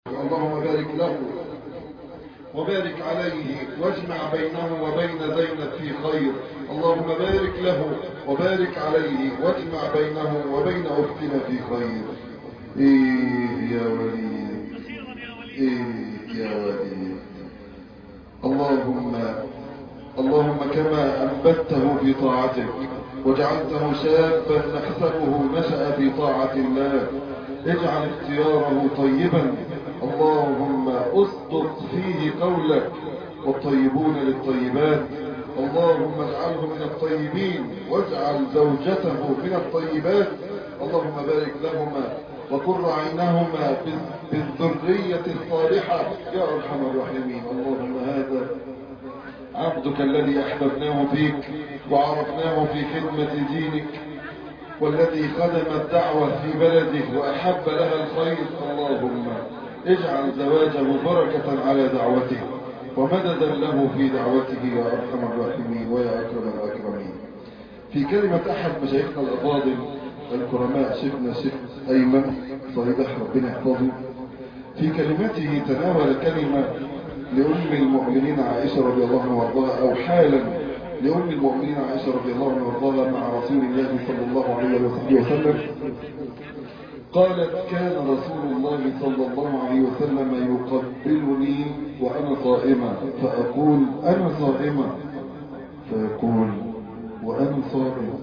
اللهم بارك له وبارك عليه واجمع بينه وبين زينب في خير اللهم بارك له وبارك عليه واجمع بينه وبين أختنا في خير إيه يا ولي إيه يا ولي اللهم اللهم كما أنبته في طاعتك وجعلته شابا نحسبه نشأ في طاعة الله اجعل اختياره طيبا اللهم اصدق فيه قولك والطيبون للطيبات اللهم اجعله من الطيبين واجعل زوجته من الطيبات اللهم بارك لهما وقر عينهما بالذرية الصالحة يا أرحم الراحمين اللهم هذا عبدك الذي أحببناه فيك وعرفناه في خدمة دينك والذي خدم الدعوة في بلده وأحب لها الخير اللهم اجعل زواجه بركة على دعوته ومددا له في دعوته يا أرحم الراحمين ويا أكرم الأكرمين في كلمة أحد مشايخنا الأفاضل الكرماء شيخنا شيخ أيمن صهيبة ربنا يحفظه في كلمته تناول كلمة لأم المؤمنين عائشة رضي الله عنها وارضاها أو حالا لأم المؤمنين عائشة رضي الله عنها وارضاها مع رسول الله صلى الله عليه وسلم قالت كان رسول الله صلى الله عليه وسلم يقبلني وأنا صائمة فأقول أنا صائمة فيقول وأنا صائم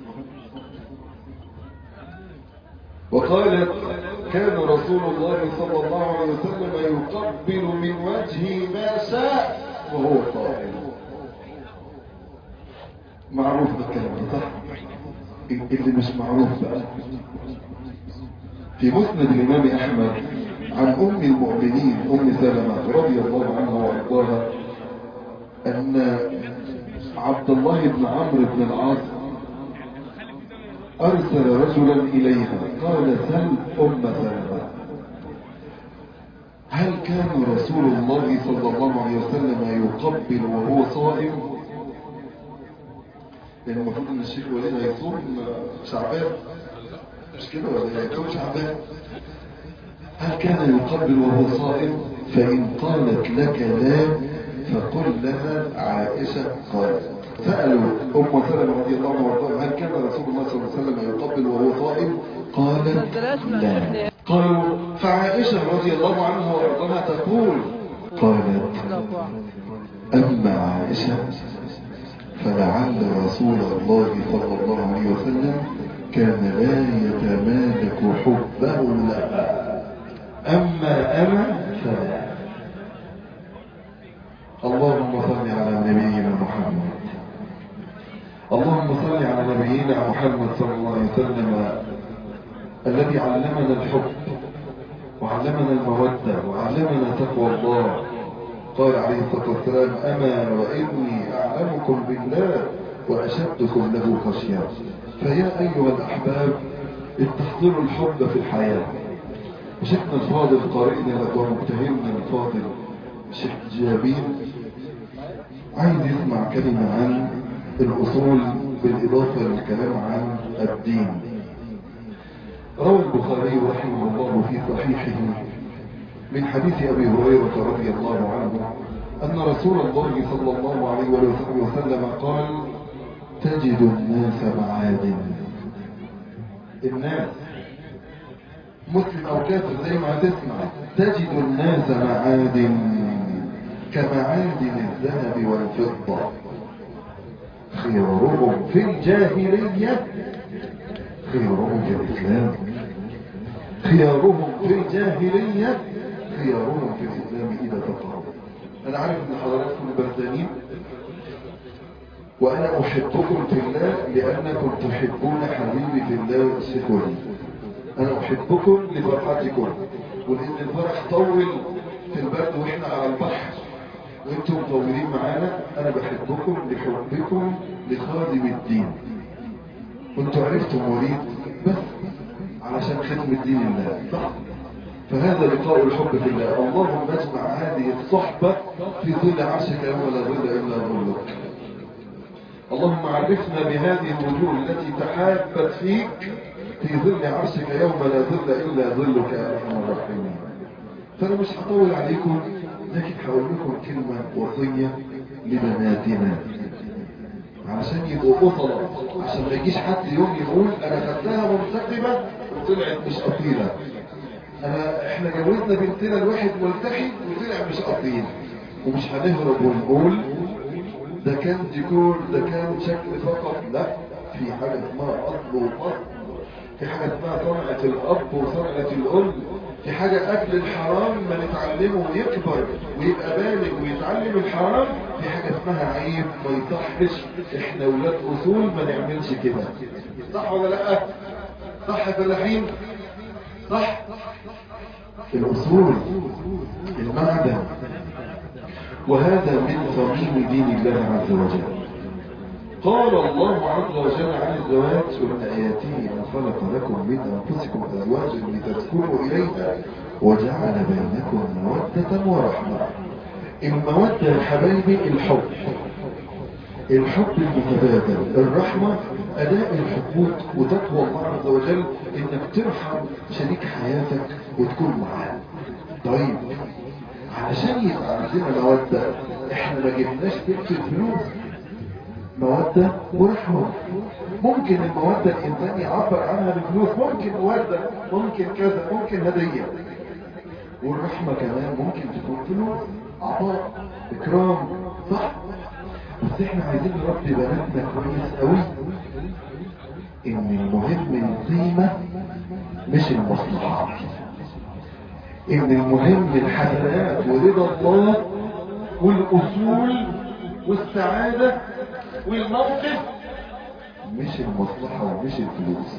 وقالت كان رسول الله صلى الله عليه وسلم يقبل من وجهي ما شاء وهو صائم معروف بالكلام ده صح اللي مش معروف بقى في مسند الإمام أحمد عن أم المؤمنين أم سلمة رضي الله عنها وأرضاها أن عبد الله بن عمرو بن العاص أرسل رجلا إليها قال سل أم سلمة هل كان رسول الله صلى الله عليه وسلم يقبل وهو صائم لأن المفروض أن الشيخ وليد هيصوم شعبان مش كده ولا يكون شعبان هل كان يقبل وهو صائم فإن قالت لك لا فقل لها عائشة قالت سألوا أم سلمة رضي الله عنها وارضاها هل كان رسول الله صلى الله عليه وسلم يقبل وهو صائم قالت لا قالوا فعائشة رضي الله عنها وارضاها تقول قالت أما عائشة فلعل رسول الله صلى الله عليه وسلم كان لا يتمالك حبه لها أما أنا فلا اللهم صل على نبينا محمد اللهم صل على نبينا محمد صلى الله عليه وسلم الذي علمنا الحب وعلمنا المودة وعلمنا تقوى الله قال عليه الصلاة والسلام أما وإني أعلمكم بالله وأشدكم له خشية فيا أيها الأحباب استحضروا الحب في الحياة شيخنا الفاضل قارئنا ومجتهدنا الفاضل شيخ جابين عايز يسمع كلمة عن الأصول بالإضافة للكلام عن الدين روى البخاري رحمه الله في صحيحه من حديث أبي هريرة رضي الله عنه أن رسول الله صلى الله عليه وسلم قال تجد الناس معادن الناس مسلم أو كافر زي ما هتسمع تجد الناس معادن كمعادن الذهب والفضة خيارهم في الجاهلية خيارهم في الإسلام خيارهم في الجاهلية خيارهم في الإسلام إذا تقرب أنا عارف أن حضراتكم بردانين وأنا أحبكم في الله لأنكم تحبون حبيبي في الله الشيخ ولي أنا أحبكم لفرحتكم ولأن الفرح طول في البرد وإحنا على البحر وانتم مطولين معانا انا بحبكم لحبكم لخادم الدين وانتم عرفتم وليد بس علشان خدمة دين الله صح فهذا لقاء الحب في الله اللهم اجمع هذه الصحبة في ظل عرشك يوم لا ظل الا ظلك اللهم عرفنا بهذه الوجوه التي تحابت فيك في ظل عرشك يوم لا ظل الا ظلك يا ارحم الراحمين فانا مش هطول عليكم لكن هقول لكم كلمة وصية لبناتنا علشان يبقوا بطلة عشان ما يجيش حد يوم يقول انا خدتها منتقبة وطلعت مش اصيلة انا احنا جوزنا بنتنا الواحد ملتحي وطلع مش اصيل ومش هنهرب ونقول ده كان ديكور ده كان شكل فقط لا في حاجة اسمها اصل وفصل في حاجة اسمها صنعة الاب وصنعة الام في حاجة اكل الحرام ما نتعلمه ويكبر ويبقى بالغ ويتعلم الحرام في حاجة اسمها عيب ما يصحش احنا ولاد اصول ما نعملش كده صح ولا لا صح يا فلاحين صح الاصول المعدن وهذا من صميم دين الله عز وجل قال الله عز وجل عن الزواج ومن آياته أن خلق لكم من أنفسكم أزواجا لتسكنوا إليها وجعل بينكم مودة ورحمة المودة يا حبايبي الحب الحب المتبادل الرحمة أداء الحقوق وتقوى الله عز وجل إنك ترحم شريك حياتك وتكون معاه طيب علشان يبقى عندنا مودة احنا ما جبناش بنت الفلوس مودة ورحمة ممكن المودة الإنسان يعبر عنها بفلوس ممكن مودة ممكن كذا ممكن هدية والرحمة كمان ممكن تكون فلوس عطاء إكرام صح بس احنا عايزين نربي بناتنا كويس قوي ان المهم القيمة مش المصلحات ان المهم الحسنات ورضا الله والاصول والسعادة والموقف مش المصلحة ومش الفلوس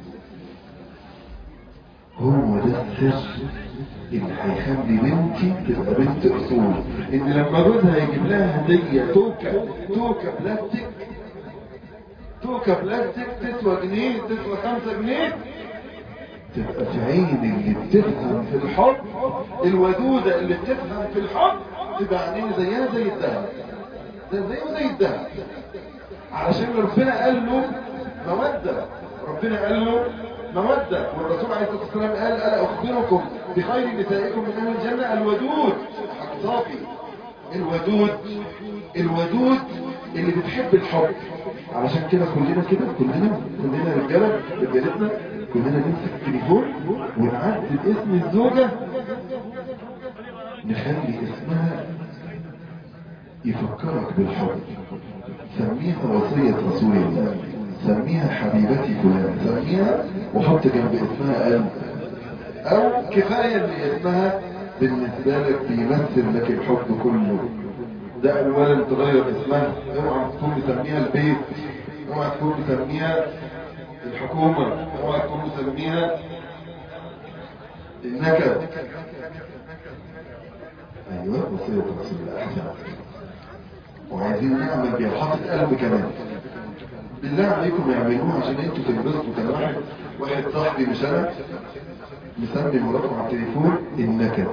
هو ده السر اللي هيخلي بنتي تبقى بنت اصول ان لما جوزها يجيب لها هدية توكة توكة بلاستيك توكة بلاستيك تسوى جنيه تسوى خمسة جنيه تبقى في عين اللي بتفهم في الحب الودودة اللي بتفهم في الحب تبقى عينين زيها زي الذهب ده زيه زي الذهب علشان ربنا قال له مودة ربنا قال له مودة والرسول عليه الصلاة والسلام قال ألا أخبركم بخير نسائكم من أهل الجنة الودود صافي الودود الودود اللي بتحب الحب علشان كده كلنا كده كلنا كلنا رجالة رجالتنا كلنا نمسك التليفون ونعدل اسم الزوجة نخلي اسمها يفكرك بالحب سميها وصية رسول الله سميها حبيبتي فلان سميها وحط جنب اسمها قلب او كفاية ان اسمها بالنسبة لك بيمثل لك الحب كله ده اولا تغير اسمها اوعى تكون مسميها البيت اوعى تكون مسميها الحكومة اوعى تكون مسميها النكد ايوه وصية رسول الله احسن وعايزين نعمل بيها حاطط قلب كمان بالله عليكم اعملوها عشان انتوا تنبسطوا كان واحد واحد صاحبي مش انا مسمي مراته على التليفون النكد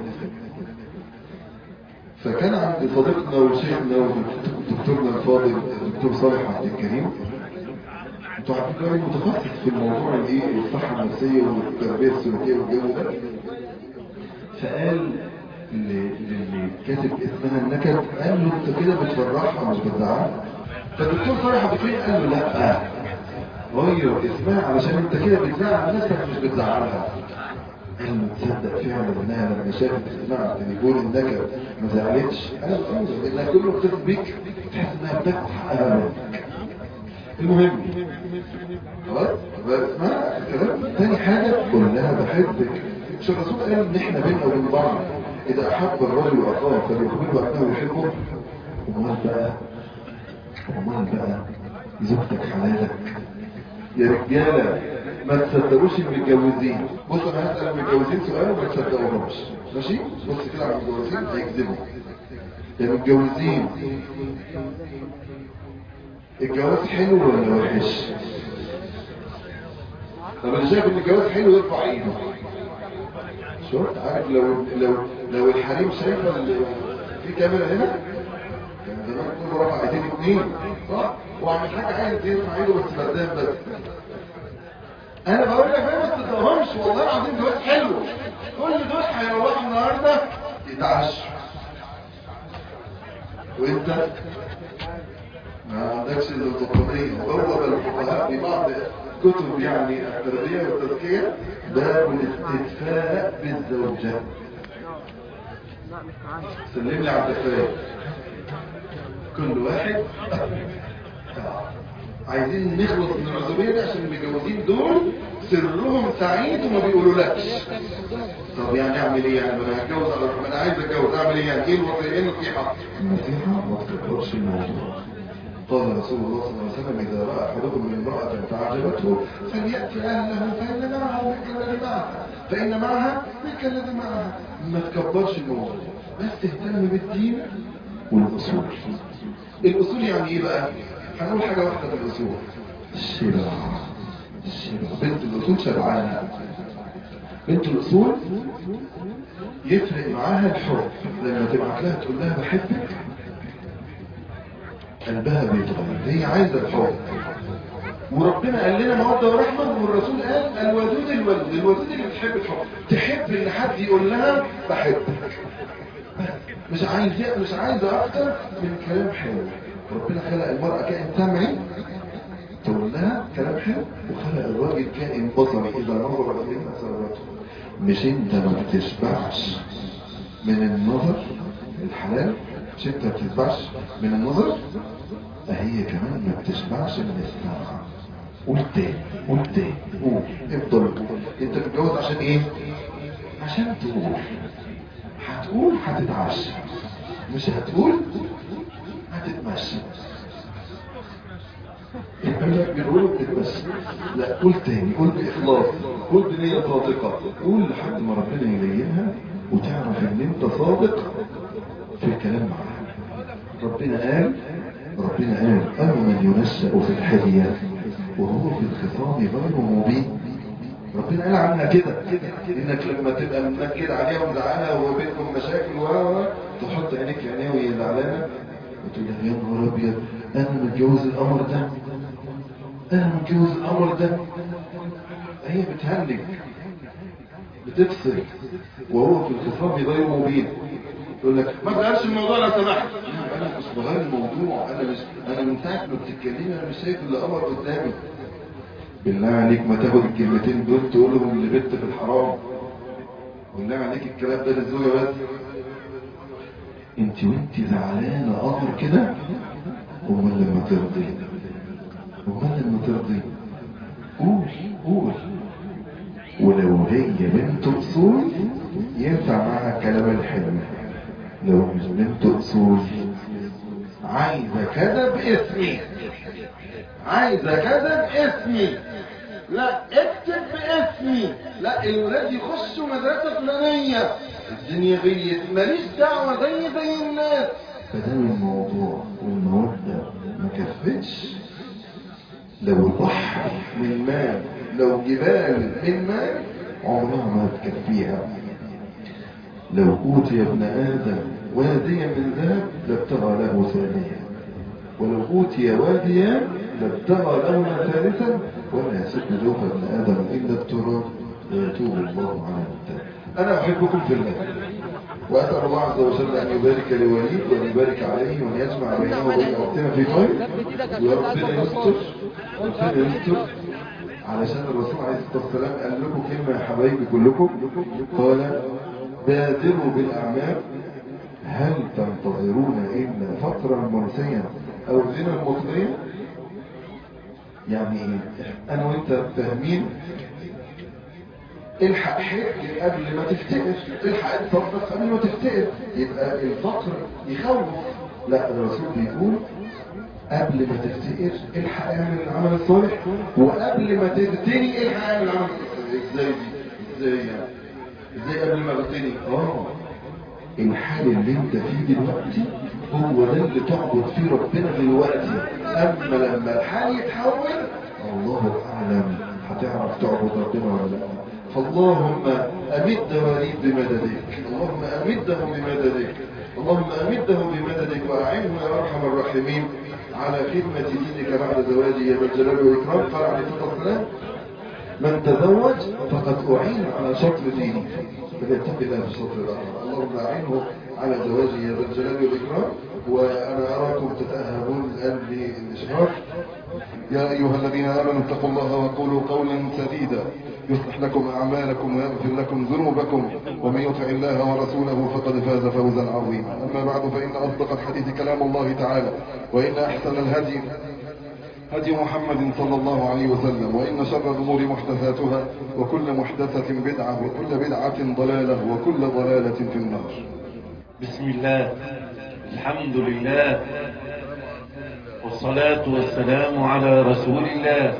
فكان عند صديقنا وشيخنا ودكتورنا الفاضل الدكتور صالح عبد الكريم انتوا عارفين راجل متخصص في الموضوع الايه الصحه النفسيه والتربيه السلوكيه والجو ده فقال للي كاتب اسمها النكد قال له انت كده بتفرحها مش بتزعلها فالدكتور صالح عبد الكريم قال له لا غير اسمها علشان انت كده بتزعل نفسك مش بتزعلها قال له تصدق فعلا انها لما شافت اسمها على التليفون النكد ما زعلتش قال له انها كل ما بتتصل بيك تحس انها بتاخد حقها منك المهم خلاص اسمها الكلام تاني حاجه قول لها بحبك مش الرسول قال ان احنا بيننا وبين بعض اذا احب الرجل اخاه فليخبره انه يحبه امال بقى امال بقى زوجتك حلالك يا رجاله ما تصدقوش المتجوزين بص انا هسال المتجوزين سؤال وما تصدقوهمش ماشي بص كده على المتجوزين هيكذبوا يا متجوزين الجواز حلو ولا وحش طب انا شايف ان الجواز حلو يرفع ايده شفت عارف لو لو لو الحريم شايفه في كاميرا هنا كان زمان كله رفع ايدين اثنين صح وعمل حاجه عايز يرفع ايده بس بردان بس انا بقول لك ما تصدقهمش والله العظيم جواز حلو كل دول هيروحوا النهارده يتعشوا وانت ما عندكش الدكتوريه وبوب الفقهاء في بعض كتب يعني التربيه والتزكيه باب الاستدفاء بالزوجه سلم لي عبد الفريق كل واحد عايزين نخلص من العزوبيه دي عشان المتجوزين دول سرهم سعيد وما بيقولولكش طب يعني اعمل ايه يعني ما انا هتجوز على ما انا عايز اتجوز اعمل ايه يعني ايه الوصيه ايه النصيحه النصيحه ما تكبرش الموضوع قال رسول الله صلى الله عليه وسلم اذا راى احدكم من امراه فاعجبته فلياتي اهله فان معه مثل الذي معها فان معها مثل الذي معها ما تكبرش الموضوع بس تهتم بالدين والاصول الاصول يعني ايه بقى هنقول حاجه واحده في الاصول الشبع الشبع بنت الاصول شبعانه بنت الاصول يفرق معاها الحب لما تبعت لها تقول لها بحبك قلبها بيتغير هي عايزه الحب وربنا قال لنا موده ورحمه والرسول قال الودود الودود الودود اللي بتحب الحب تحب ان حد يقول لها بحبك مش عايزه مش عايزه اكتر من كلام حلو ربنا خلق المرأة كائن سمعي تقول لها كلام حلو وخلق الراجل كائن بصري إذا نظر إليها سرته مش انت ما بتشبعش من النظر الحلال مش انت ما بتشبعش من النظر فهي كمان ما بتشبعش من السمع قول تاني قول تاني قول افضل قول انت بتتجوز عشان ايه عشان تقول هتقول هتتعشى مش هتقول هتتمشى بنقول بتتمشى لا قول تاني قول بإخلاص قول بنية صادقة قول لحد ما ربنا يلينها وتعرف ان انت صادق في الكلام معاها ربنا قال ربنا قال أما من ينشأ في الحلية وهو في الخصام غير مبين ربنا قال عنها كده انك لما تبقى منكد عليها ومزعلها وبينكم مشاكل و تحط عينيك في عينيها وهي زعلانه وتقول لها يا نهار ابيض انا متجوز القمر ده انا متجوز القمر ده هي بتهنج بتفصل وهو في الخصام غير مبين يقول لك ما تغيرش الموضوع لو سمحت انا مش بغير الموضوع انا مش انا من ساعه ما بتتكلمي انا مش شايف الا قمر قدامي بالله عليك ما تاخد الكلمتين دول تقولهم لبنت في الحرام بالله عليك الكلام ده للزوجه بس انت وانت زعلانه قمر كده امال لما ترضي امال لما ترضي قول قول ولو هي بنت اصول ينفع معاها كلام الحلو لو مش بنت اصول عايزه كذا باسمي عايزه كذا باسمي لا اكتب باسمي لا الولاد يخشوا مدرسه فلانيه الدنيا غيت ماليش دعوه زي زي الناس فدام الموضوع والموده ما كفتش لو البحر من ماء لو جبال من ماء عمرها ما تكفيها لو اوتي ابن ادم واديا من ذهب لابتغى له ثانيا ولو اوتي واديا لابتغى له ثالثا ولا يسد جوف ابن ادم الا التراب ويتوب الله على المتاب انا احبكم في الله واسال الله عز وجل ان يبارك لوليد وان يبارك عليه وان يجمع بينه وبين وقتنا في خير وربنا يستر ربنا يستر علشان الرسول عليه الصلاه والسلام قال لكم كلمه يا حبايبي كلكم قال بادروا بالاعمال هل تنتظرون الا فقرا مرسيا او غنى مطغيا يعني ايه انا وانت فاهمين الحق حج قبل ما تفتقر الحق تصدق قبل ما تفتقر يبقى الفقر يخوف لا الرسول بيقول قبل ما تفتقر الحق اعمل العمل الصالح وقبل ما تغتني الحق اعمل العمل الصالح ازاي دي ازاي يعني ازاي قبل ما اغتني اه الحال اللي انت فيه دلوقتي هو ده اللي تعبد فيه ربنا دلوقتي اما لما الحال يتحول الله اعلم هتعرف تعبد ربنا ولا لا فاللهم امد وليد بمددك اللهم امده بمددك اللهم امده بمددك واعنه يا ارحم الراحمين على خدمة دينك بعد زواجه يا ذا الجلال والإكرام قال عليه الصلاة والسلام من تزوج فقد أعين على شطر دينه فليتق الله في شطر الآخر اللهم أعينه على زواجه يا ذا الجلال والإكرام وأنا أراكم تتأهبون الآن للإشراف يا أيها الذين آمنوا اتقوا الله وقولوا قولا سديدا يصلح لكم أعمالكم ويغفر لكم ذنوبكم ومن يطع الله ورسوله فقد فاز فوزا عظيما أما بعد فإن أصدق الحديث كلام الله تعالى وإن أحسن الهدي هدي محمد صلى الله عليه وسلم وإن شر الأمور محدثاتها وكل محدثة بدعة وكل بدعة ضلالة وكل ضلالة في النار بسم الله الحمد لله والصلاة والسلام على رسول الله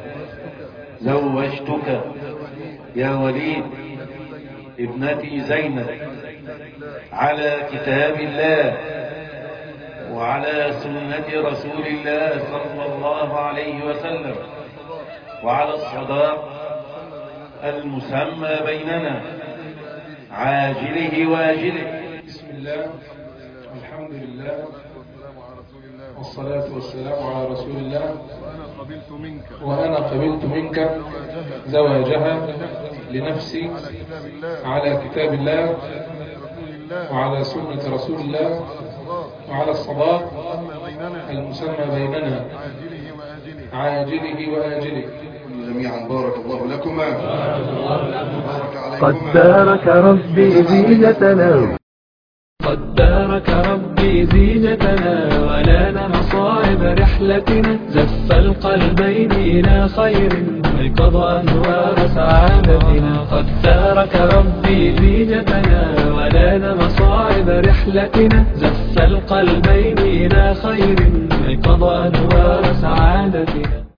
زوجتك يا وليد ابنتي زينب على كتاب الله وعلى سنة رسول الله صلى الله عليه وسلم وعلى الصداق المسمى بيننا عاجله واجله بسم الله الحمد لله والصلاة والسلام على رسول الله قبلت منك وأنا قبلت منك زواجها لنفسي على كتاب الله وعلى سنة رسول الله وعلى الصداق المسمى بيننا عاجله وآجله جميعا بارك الله لكما بارك قد عليكما بارك ربي زينتنا قد بارك ربي زينتنا ولان مصائب رحلتنا زف القلبين إلى خير ويقظ أنوار سعادتنا قد بارك ربي زينتنا ولان مصائب رحلتنا زف القلبين إلى خير ويقظ أنوار سعادتنا